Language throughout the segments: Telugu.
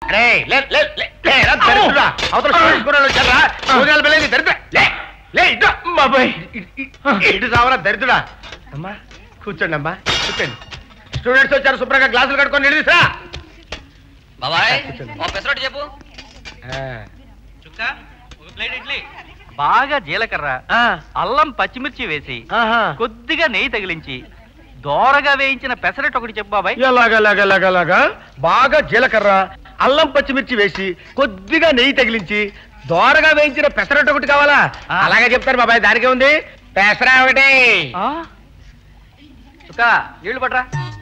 అరే లే లే లే లే రా, దరిద్రుడా. అవతల స్టూడెంట్స్ కూడా వచ్చారా సూర్యాల పిల్లలు దరిద్ర లే లే ఇటు బాబాయ్ ఇటు సావరా దరిద్రుడా అమ్మా కూర్చోండి అమ్మా కూర్చోండి స్టూడెంట్స్ వచ్చారు శుభ్రంగా గ్లాసులు కట్టుకొని నీళ్ళు తీసురా బాబాయ్ ఒక పెసరట్టు చెప్పు బాగా జీలకర్ర అల్లం పచ్చిమిర్చి వేసి కొద్దిగా నెయ్యి తగిలించి దోరగా వేయించిన పెసరట్టు ఒకటి చెప్పు బాబాయ్ ఎలాగలాగలాగలాగా బాగా జీలకర్ర అల్లం పచ్చిమిర్చి వేసి కొద్దిగా నెయ్యి తగిలించి దోరగా వేయించిన పెసరట్టు ఒకటి కావాలా ఆ. అలాగే చెప్తారు బాబాయ్ దానికే ఉంది పెసర ఒకటి చుక్క నీళ్లు పట్రా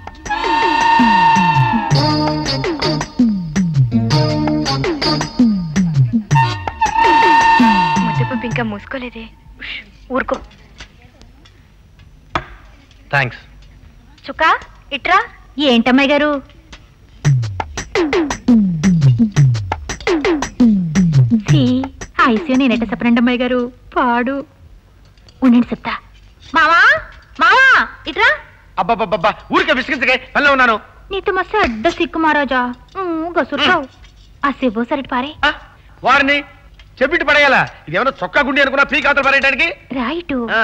ముద్దపప్పు ఇంకా మూసుకోలేదే ఉష్, ఊరుకో థ్యాంక్స్ చుక్కా ఇట్రా ఏంటమ్మాయి గారు ఐసీయూ నేనెట్ట చెప్పనండి అమ్మాయి గారు పాడు ఉండండి చెప్తా మావా మావా ఇట్రా అబ్బాబ్బా ఊరికే విసిగించగే పనిలో ఉన్నాను నీతో మస్తు అడ్డ సిక్కు మహారాజా గసురుతావు ఆ శివో సరిటి పారే ఆ, వారిని చెప్పిట్టు పడేయాలా ఇది ఏమైనా చొక్కా గుండి అనుకున్నా పీక్ అవతల పడేయడానికి రైటు ఆ.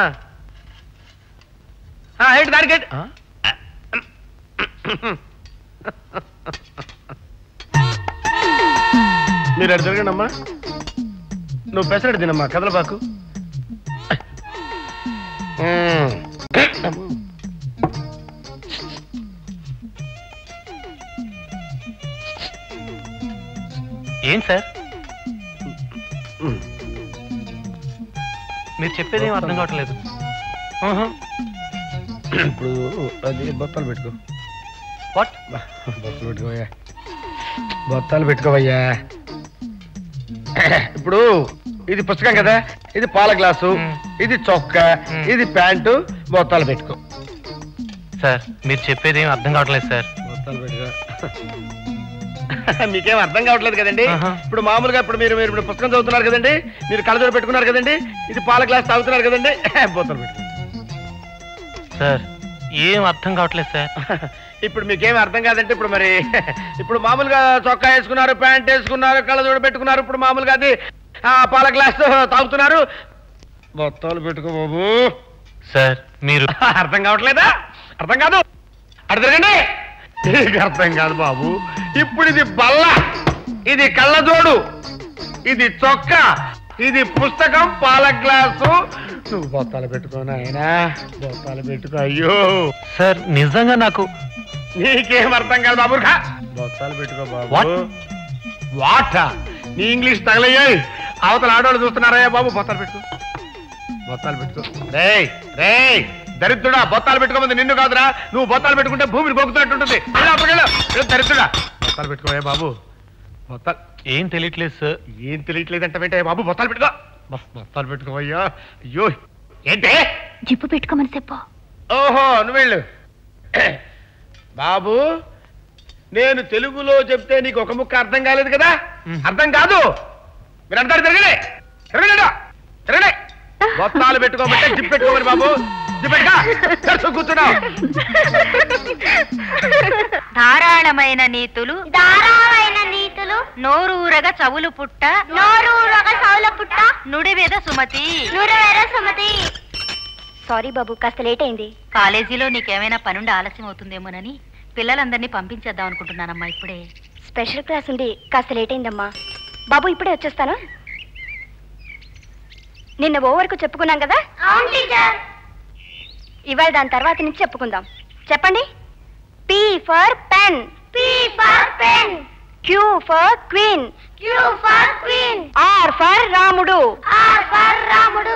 ఆ, ఏంటి దానికి ఏంటి? ఆ? మీరు అటు జరగండి అమ్మా నువ్వు పెసరట్టు తినమ్మా కదలబాకు మ్మ్. ఏం సార్ మ్మ్. మీరు చెప్పేది ఏం అర్థం కావట్లేదు ఆహా. ఇప్పుడు అది బొత్తాలు పెట్టుకో వాట్ బొత్తాలు పెట్టుకోవయ్యా బొత్తాలు పెట్టుకోవయ్యా ఇప్పుడు ఇది పుస్తకం కదా ఇది పాల గ్లాసు మ్మ్. ఇది చొక్కా మ్మ్. ఇది ప్యాంటు బొత్తాలు పెట్టుకో సార్ మీరు చెప్పేది ఏం అర్థం కావట్లేదు సార్ బొత్తాలు పెట్టుకో మీకేం అర్థం కావట్లేదు కదండి ఆహా. ఇప్పుడు మామూలుగా ఇప్పుడు మీరు మీరు ఇప్పుడు పుస్తకం చదువుతున్నారు కదండి మీరు కళ్ళజోడు పెట్టుకున్నారు కదండి ఇది పాల గ్లాస్ తాగుతున్నారు కదండి బొత్తాలు పెట్టుకో సార్ ఏం అర్థం కావట్లేదు సార్ ఇప్పుడు మీకేం అర్థం కాదంటే ఇప్పుడు మరి ఇప్పుడు మామూలుగా చొక్కా వేసుకున్నారు ప్యాంట్ వేసుకున్నారు కళ్ళజోడు పెట్టుకున్నారు ఇప్పుడు మామూలుగా అది ఆ, పాల గ్లాస్ తాగుతున్నారు బొత్తాలు పెట్టుకో బాబు సార్ మీరు అర్థం కావట్లేదా అర్థం కాదు అటు తిరగండి నీకు అర్థం కాదు బాబు ఇప్పుడు ఇది బల్ల ఇది కళ్ళజోడు ఇది చొక్కా ఇది పుస్తకం పాల గ్లాసు నువ్వు బొత్తాలు పెట్టుకో నాయనా బొత్తాలు పెట్టుకో అయ్యో సార్ నిజంగా నాకు నీకేం అర్థం కాదు బాబు కా. బొత్తాలు పెట్టుకో What? బాబు వాట నీ ఇంగ్లీష్ తగలయ్యాయి అవతల ఆడవాళ్ళు చూస్తున్నారా బాబు బొత్తాలు పెట్టుకో బొత్తాలు పెట్టుకో రేయ్ రేయ్ దరిద్రుడా బొత్తాలు పెట్టుకోమంది నిన్ను కాదురా నువ్వు బొత్తాలు పెట్టుకుంటే భూమిని గొక్కుతున్నట్టుంటుంది వెళ్ళు అప్పటికి వెళ్ళు. వెళ్ళు దరిద్రుడా బొత్తాలు పెట్టుకోయా బాబు బొత్తాలు ఏం తెలియట్లేదు సార్ ఏం తెలియట్లేదంట వెంటే బాబు బొత్తాలు పెట్టుకో బొ- బొత్తాలు పెట్టుకోవయ్యా అయ్యో ఏంటి జిప్పు పెట్టుకోమని చెప్పు ఓహో నువ్వు వెళ్ళు బాబు నేను తెలుగులో చెప్తే నీకు ఒక ముక్క అర్థం కాలేదు కదా మ్మ్. అర్థం కాదు మీరు అంటారు తిరగలే తిరగలేడు తిరగలే బొత్తాలు పెట్టుకోమంటే జిప్ పెట్టుకోమని బాబు జిప్ పెట్టుకో కూర్చున్నావు ధారాళమైన నీతులు ధారాళమైన నీతులు నోరూరగా చవులు పుట్ట నోరూరగ సౌల పుట్ట నుడివేద సుమతి నూరవేర సుమతి సారీ బాబు కాస్త లేట్ అయింది కాలేజీలో నీకేమైనా పనుండి ఆలస్యం అవుతుందేమోనని పిల్లలందరినీ పంపించేద్దాం అనుకుంటున్నానమ్మా ఇప్పుడే స్పెషల్ క్లాస్ ఉంది కాస్త లేట్ అయిందమ్మా బాబు ఇప్పుడే వచ్చేస్తాను నిన్న ఓ వరకు చెప్పుకున్నాం కదా ఇవాళ దాని తర్వాత నుంచి చెప్పుకుందాం చెప్పండి P for pen P for pen Q for queen Q for queen R for రాముడు ఆర్ ఫర్ రాముడు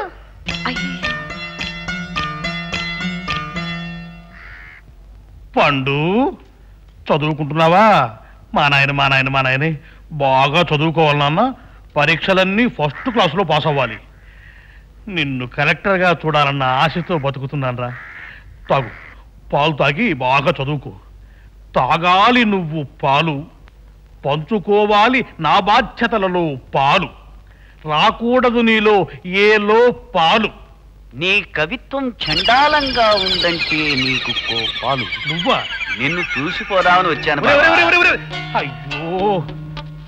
పండు చదువుకుంటున్నావా మా నాయన మా నాయన మా నాయనే బాగా చదువుకోవాలన్న పరీక్షలన్నీ ఫస్ట్ క్లాసులో పాస్ అవ్వాలి నిన్ను కలెక్టర్గా చూడాలన్న ఆశతో బతుకుతున్నానరా తాగు పాలు తాగి బాగా చదువుకో తాగాలి నువ్వు పాలు పంచుకోవాలి నా బాధ్యతలలో పాలు రాకూడదు నీలో ఏలో పాలు నీ కవిత్వం చండాలంగా ఉందంటే నీకు కోపాలు నువ్వా నిన్ను చూసిపోదామని వచ్చాను ఒరే, ఒరే, బావా. ఒరే, ఒరే, ఒరే. అయ్యో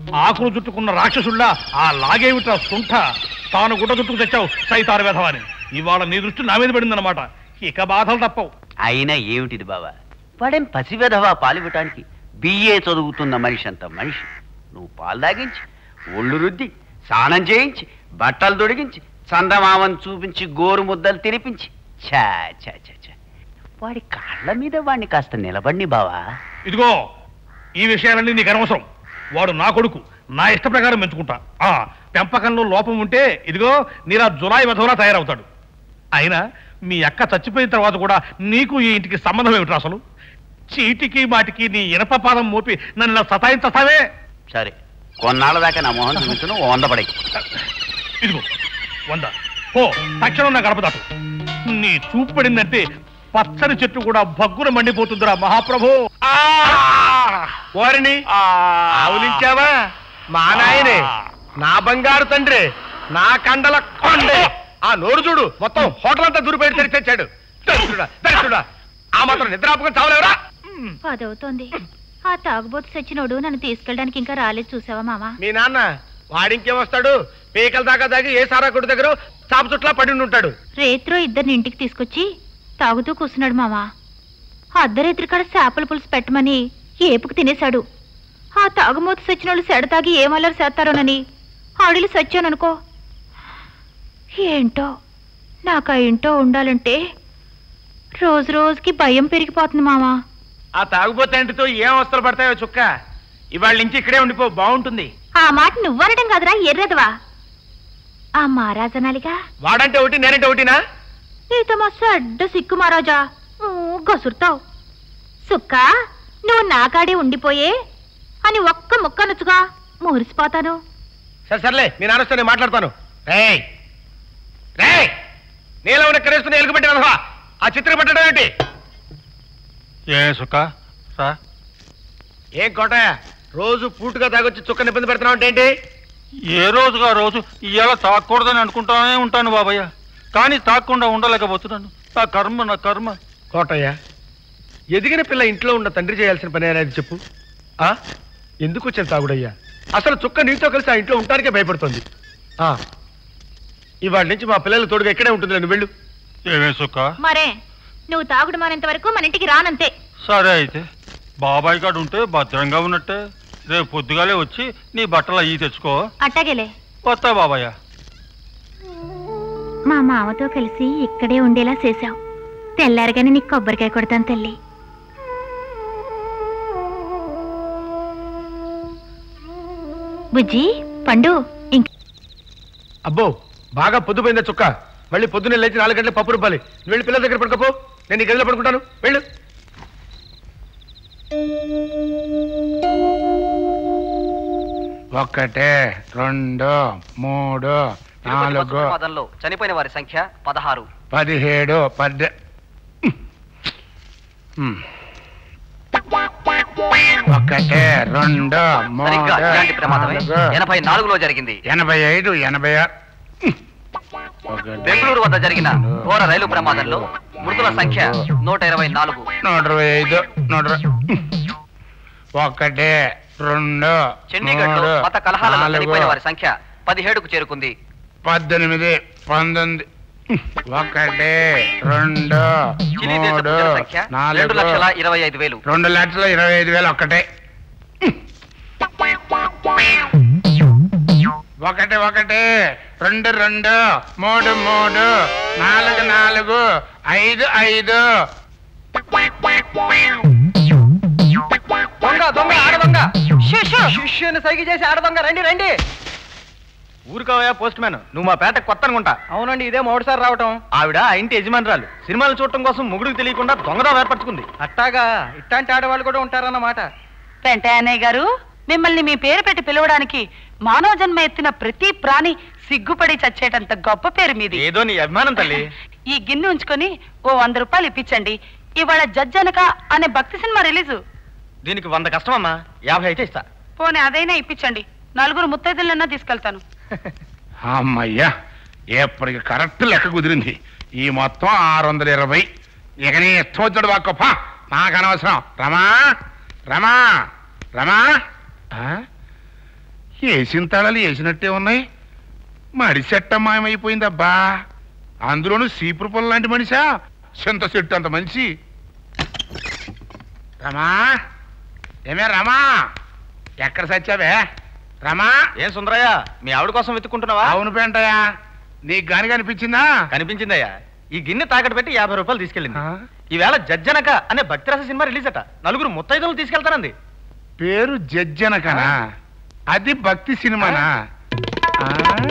ఆకులు చుట్టుకున్న రాక్షసుల్లా ఆ లాగేమిట్రా సుంఠ తాను గుడ్డ చుట్టుకు తెచ్చావు సైతారు వెధవని ఇవాళ నీ దృష్టి నా మీద పడిందన్నమాట ఇక బాధలు తప్పవు అయినా ఏమిటిది బావా వాడేం పసివెధవా పాలివ్వటానికి బిఏ చదువుతున్న మనిషి అంత మనిషి నువ్వు పాలు తాగించి ఒళ్ళు రుద్ది స్నానం చేయించి బట్టలు తొడిగించి చందమామను చూపించి గోరు ముద్దలు తినిపించి ఛా ఛా ఛా ఛా వాడి కాళ్ళ మీద వాడిని కాస్త నిలబడిని బావా ఇదిగో ఈ విషయాలన్నీ నీకు అనవసరం వాడు నా కొడుకు నా ఇష్ట ప్రకారం పెంచుకుంటా ఆ పెంపకంలో లోపం ఉంటే ఇదిగో నీలా జులాయి వెధవలా తయారవుతాడు అయినా మీ అక్క చచ్చిపోయిన తర్వాత కూడా నీకు ఈ ఇంటికి సంబంధం ఏమిటి అసలు చీటికి మాటికి నీ ఇనప పాదం మోపి నన్ను ఇలా సతాయించస్తావే సరే కొన్నాళ్ళ దాకా నా మొహం చూపించను వంద పడై ఇదిగో వంద ఓ తక్షణం నా గడప దాటు నీ చూపు పడిందంటే పచ్చని చెట్టు కూడా భగ్గున మండిపోతుందిరా మహాప్రభు ఓరిని ఆవులించావా మా నాయనే నా బంగారు తండ్రి నా కండల కొండే ఆ నోరు చూడు మొత్తం హోటల్ అంతా దూరిపోయి తెరిచి తెచ్చాడు దరిద్రుడా దరిద్రుడా ఆ మాత్రం నిద్రాపకం చావలేవరా పదవుతోంది ఆ తాగుబోతు సచ్చినోడు నన్ను తీసుకెళ్ళడానికి ఇంకా రాలేదు చూసావా మామా మీ నాన్న వాడింకేం వస్తాడు పీకల దాకా దాగి ఏ సారా కొట్టు దగ్గర చాప చుట్లా పడి ఉంటాడు రేత్రో ఇద్దరిని ఇంటికి తీసుకొచ్చి తాగుతూ కూర్చున్నాడు మావా అర్ధరేత్రి కాడ చేపల పులుసు పెట్టమని ఏపుకు తినేశాడు ఆ తాగుమూత సచ్చినోళ్ళు సెడ తాగి ఏమల్లరు చేస్తారోనని ఆడిలు సచ్చాననుకో ఏంటో నాకు ఆ ఇంటో ఉండాలంటే రోజు రోజుకి భయం పెరిగిపోతుంది మావా ఆ తాగుబోతంటితో ఏం అవస్థలు పడతాయో చుక్క ఇవాళ నుంచి ఇక్కడే ఉండిపో బాగుంటుంది ఆ మాట నువ్వనడం కదరా ఎర్రదవా ఆ మహారాజనాలిగా వాడంటే ఒకటి నేనంటే ఒకటినా నీతో మస్తు అడ్డ సిక్కు మహారాజా ఊ, గసురుతావు సుక్క నువ్వు నాకాడే ఉండిపోయే అని ఒక్క ముక్క నచ్చుగా మురిసిపోతాను సరే సర్లే మీ నాన్నతో నేను మాట్లాడతాను రేయ్ రేయ్ నీలో ఉన్న కరేస్తున్న ఎలుగు పెట్టి వెధవా ఆ చిత్రం పట్టడం ఏంటి ఏ సుఖ రా ఏం కోటయ్య రోజు పూటుగా తాగొచ్చి చుక్కని ఇబ్బంది పెడుతున్నావు అంటే ఏంటి ఏ రోజుగా రోజు ఇవాళ తాకూడదని అనుకుంటానే ఉంటాను బాబయ్య కానీ తాకుండా ఉండలేకపోతున్నాను నా కర్మ నా కర్మ కోటయ్య ఎదిగిన పిల్ల ఇంట్లో ఉన్న తండ్రి చేయాల్సిన పని అనేది చెప్పు ఆ ఎందుకు వచ్చిన తాగుడయ్యా అసలు చుక్క నీతో కలిసి ఆ ఇంట్లో ఉండటానికే భయపడుతుంది ఆ ఇవాళ నుంచి మా పిల్లలు తోడుగా ఇక్కడే ఉంటుంది నువ్వు వెళ్ళు ఏమే సుఖ మరే నువ్వు తాగుడు మానేంత వరకు మన ఇంటికి రానంతే సరే అయితే బాబాయ్ గారు ఉంటే భద్రంగా ఉన్నట్టే రేపు పొద్దుగాలే వచ్చి నీ బట్టలు అయ్యి తెచ్చుకో అట్టాగేలే వస్తా బాబాయ్య మా మామతో కలిసి ఇక్కడే ఉండేలా చేశావు తెల్లారగానే నీకు కొబ్బరికాయ కొడతాను తల్లి బుజ్జి పండు ఇంక అబ్బో బాగా పొద్దుపోయిందా చుక్క మళ్ళీ పొద్దున్నే లేచి నాలుగు గంటలకు పప్పు రుబ్బాలి నువ్వు వెళ్ళి పిల్లల దగ్గర పడుకోపో నేను ఈ గదిలో పడుకుంటాను వెళ్ళు ఒకటే రెండు మూడు నాలుగు పదంలో చనిపోయిన వారి సంఖ్య పదహారు పదిహేడు పద్దె హ్మ్. ఒకటే రెండు సరిగ్గా మూడు ఇలాంటి ప్రమాదమే నాలుగు, ఎనభై నాలుగులో జరిగింది ఎనభై ఐదు ఎనభై ఆరు ఒకటి, బెంగళూరు వద్ద జరిగిన ఘోర రైలు ప్రమాదంలో మృతుల సంఖ్య నూట ఇరవై నాలుగు నూట ఇరవై ఐదు నూట ఇరవై- ఒకటి రెండు చండీగఢ్ లో మూడు, మత కలహాలలో నాలుగు, చనిపోయిన వారి సంఖ్య పదిహేడుకు చేరుకుంది పద్దెనిమిది పంతొమ్మిది ఒకటి రెండు చిలీ దేశ మూడు ప్రజల సంఖ్య రెండు నాలుగు లక్షల ఇరవై ఐదు వేలు రెండు లక్షల ఇరవై ఐదు వేలు ఒకటే ఒకటి ఒకటి రెండు రెండు మూడు మూడు నాలుగు నాలుగు ఐదు ఐదు దొంగ దొంగ ఆడ దొంగ శిష్యుని సైకి చేసి ఆడ దొంగ రండి రండి ఊరుకోవయా పోస్ట్ మ్యాన్ నువ్వు మా పేట కొత్త అనుకుంటా అవునండి ఇదే మొదటిసారి రావటం ఆవిడ ఆ ఇంటి యజమానురాలు సినిమాలు చూడటం కోసం ముగుడికి తెలియకుండా దొంగదా ఏర్పరచుకుంది అట్టాగా ఇట్లాంటి ఆడవాళ్ళు కూడా ఉంటారన్నమాట వెంటయ్యన్నయ్య గారు మిమ్మల్ని మీ పేరు పెట్టి పిలవడానికి మానవ జన్మ ఎత్తిన ప్రతి ప్రాణి సిగ్గుపడి చచ్చేటంత గొప్ప పేరు మీది ఏదో నీ అభిమానం తల్లి ఈ గిన్నె ఉంచుకొని ఓ వంద రూపాయలు ఇప్పించండి ఇవాళ జడ్జనక అనే భక్తి సినిమా రిలీజు దీనికి వంద కష్టమమ్మా యాభై అయితే ఇస్తా పోనీ అదైనా ఇప్పించండి నలుగురు ముత్తైదులన్నా తీసుకెళ్తాను అమ్మయ్యా ఎప్పటికి కరెక్ట్ లెక్క కుదిరింది ఈ మొత్తం ఆరు వందల ఇరవై ఇక నీ ఇష్టం వచ్చాడు వాక్కప్ప నాకు అనవసరం రమా రమా రమా ఆ? వేసిన తాళాలు వేసినట్టే ఉన్నాయి మడి చెట్ట మాయమైపోయిందబ్బా అందులోనూ సీపురు పొలం లాంటి మనిషా చింత చెట్టు అంత మంచి రమా ఏమే రమా ఎక్కడ సచ్చావే రమా ఏం సుందరయ్య మీ ఆవిడ కోసం వెతుక్కుంటున్నావా అవును పెంటయా నీకు గాని కనిపించిందా కనిపించిందయ్యా ఈ గిన్నె తాకట్టు పెట్టి యాభై రూపాయలు తీసుకెళ్ళింది ఆ? ఈవేళ జజ్జనక అనే భక్తిరస సినిమా రిలీజ్ అట నలుగురు ముత్తైదులు తీసుకెళ్తానంది పేరు జజ్జనకనా అది భక్తి సినిమానా ఆ?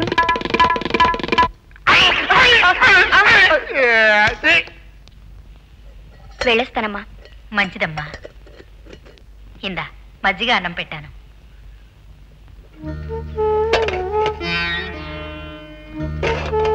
ఏ, వెళ్ళొస్తానమ్మా మంచిదమ్మా ఇందా మజ్జిగ అన్నం పెట్టాను ఆ